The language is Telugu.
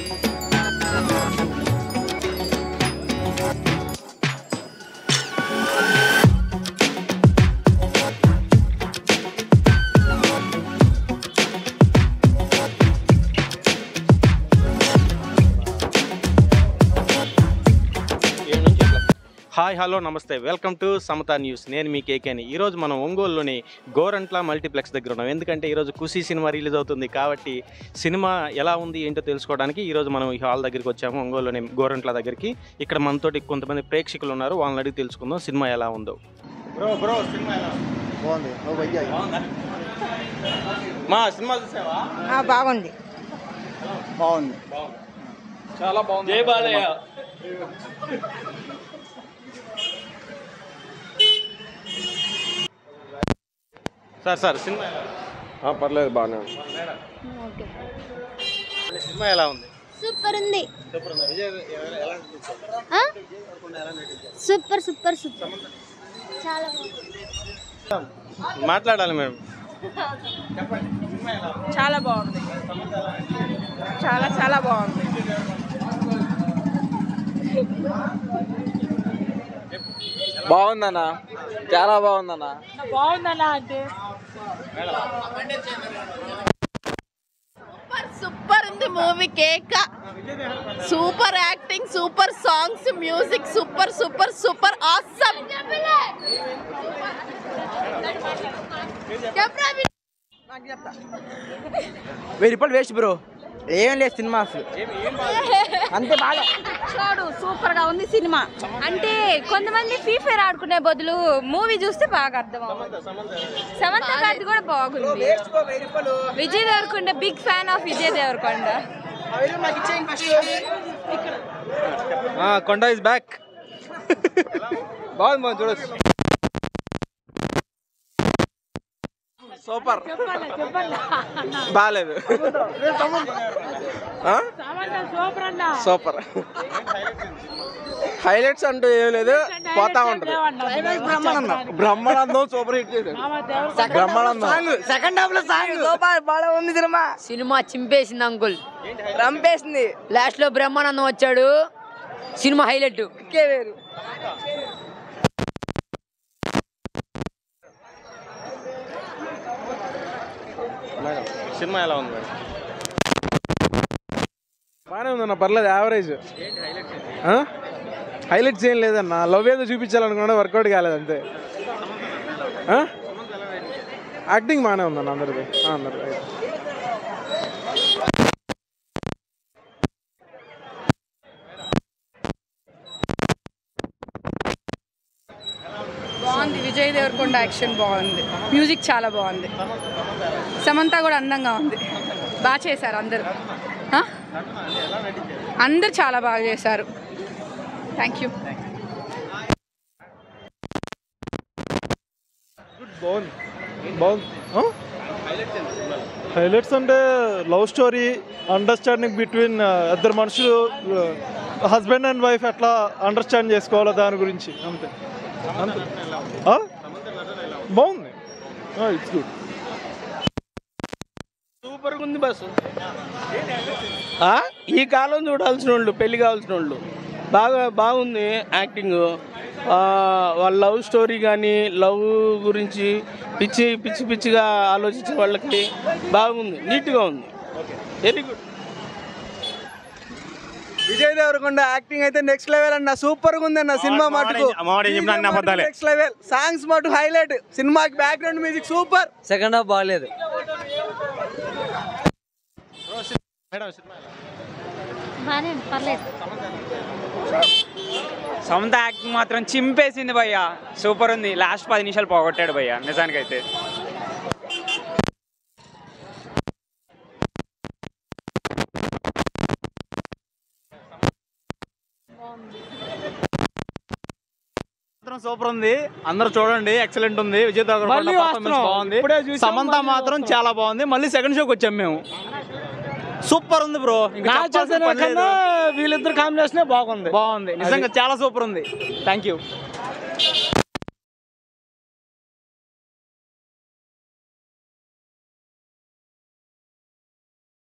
హాయ్ హలో నమస్తే వెల్కమ్ టు సమతా న్యూస్ నేను మీ కేకేని ఈరోజు మనం ఒంగోలులోని గోరంట్ల మల్టీప్లెక్స్ దగ్గర ఉన్నాం ఎందుకంటే ఈరోజు ఖుషి సినిమా రిలీజ్ అవుతుంది కాబట్టి సినిమా ఎలా ఉంది ఏంటో తెలుసుకోవడానికి ఈరోజు మనం ఈ హాల్ దగ్గరికి వచ్చాము ఒంగోలులోని గోరంట్ల దగ్గరికి ఇక్కడ మనతోటి కొంతమంది ప్రేక్షకులు ఉన్నారు వాళ్ళని అడిగి తెలుసుకుందాం సినిమా ఎలా ఉందో బ్రో బ్రో సినిమా ఎలా బాగుంది ఓ భయ్యా మా సినిమా చూసావా ఆ, బాగుంది బాగుంది చాలా బాగుంది జై బాలయ్య సార్ సార్ సినిమా ఎలా ఉంది? పర్లేదు బాగానే ఉంది సినిమా ఎలా ఉంది సూపర్ ఉంది సూపర్ ఉంది విజయ్ ఎలా- ఎలా అనిపించింది? ఆ? సూపర్ సూపర్ సూపర్ చాలా బాగుంది మాట్లాడాలి మేము చాలా బాగుంది చాలా చాలా బాగుంది బాగుందన్న చాలా బాగుందన్న బాగుందన్నా అంటే సూపర్ సూపర్ ఉంది మూవీ కేక super acting super songs music super super super awesome వెయ్యి రూపాయలు వేస్ట్ బ్రో ఏం లేదు సినిమా అసలు అంతే బాగా చూడు సూపర్ గా ఉంది సినిమా అంటే కొంతమంది ఫ్రీ ఫైర్ ఆడుకునే బదులు మూవీ చూస్తే బాగా అర్థం అవ్వదు సమంత గారిది కూడా బాగుంది వేస్ట్ బ్రో వెయ్యి రూపాయలు Vijay Deverakonda big fan of Vijay Deverakonda ఆ వెయ్యి రూపాయలు నాకు ఇచ్చేయండి ఫస్ట్ కొండ ఇస్ బ్యాక్ బాగుంది బాగుంది చూడొచ్చు సూపర్ బాగాలేదు సూపర్ హైలైట్స్ అంటూ ఏం లేదు పోతా ఉంటది బ్రహ్మానందం సూపర్ హిట్ చేశాడు బ్రహ్మానందం సెకండ్ హాఫ్ లో సాంగ్ సూపర్ బాగా ఉంది సినిమా సినిమా చింపేసింది అంకుల్ రంపేసింది లాస్ట్ లో బ్రహ్మానందం వచ్చాడు సినిమా హైలైట్ ఇంకే వేరు సినిమా ఎలా ఉంది మేడం బాగానే ఉందన్న పర్లేదు యావరేజ్ హైలైట్స్ ఏం లేదన్న లవ్ ఏదో చూపించాలనుకున్నా వర్కౌట్ కాలేదు అంతే ఆ? యాక్టింగ్ బాగానే ఉందన్న అందరిది ఆ, అందరిది బాగుంది విజయ్ దేవరకొండ యాక్షన్ బాగుంది మ్యూజిక్ చాలా బాగుంది సమంత కూడా అందంగా ఉంది బాగా చేశారు అందరూ ఆ? అందరూ చాలా బాగా చేశారు థ్యాంక్ యూ బాగుంది బాగుంది హైలైట్స్ అంటే లవ్ స్టోరీ అండర్స్టాండింగ్ బిట్వీన్ ఇద్దరు మనుషులు హస్బెండ్ అండ్ వైఫ్ ఎట్లా అండర్స్టాండ్ చేసుకోవాలో దాని గురించి అంతే అంతే ఆ? బాగుంది ఇట్స్ గుడ్ సూపర్గా ఉంది బస్సు ఆ? ఈ కాలం చూడాల్సిన వాళ్ళు పెళ్లి కావాల్సిన వాళ్ళు బాగా బాగుంది యాక్టింగ్ ఆ, వాళ్ళ లవ్ స్టోరీ కానీ లవ్ గురించి పిచ్చి పిచ్చి పిచ్చిగా ఆలోచించే వాళ్ళకి బాగుంది నీట్గా ఉంది very good Vijay Deverakonda acting అయితే నెక్స్ట్ లెవెల్ అన్న సూపర్ గా ఉందన్న సినిమా మటుకు మావాడు ఏం చెప్పినా అన్ని అబద్ధాలే. నెక్స్ట్ లెవెల్ సాంగ్స్ మటు హైలైట్ సినిమాకి background music super second half బాగాలేదు మేడం సినిమా ఎలా ఉంది? బాగానే ఉంది, పర్లేదు సొంత యాక్టింగ్ మాత్రం చింపేసింది భయ్య సూపర్ ఉంది లాస్ట్ పది నిమిషాలు పోగొట్టాడు భయ్య నిజానికైతే మాత్రం సూపర్ ఉంది అందరూ చూడండి ఎక్సలెంట్ ఉంది విజయ్ దేవరకొండ మళ్ళీ performance వస్తున్నాం. బాగుంది ఇప్పుడే చూసాం, సమంత మళ్ళీ మాత్రం చాలా బాగుంది మళ్ళీ సెకండ్ షోకి వచ్చాం మేము సూపర్ ఉంది బ్రో వీళ్ళిద్దరు కాంబినేషన్ బాగుంది బాగుంది నిజంగా చాలా సూపర్ ఉంది థ్యాంక్ యూ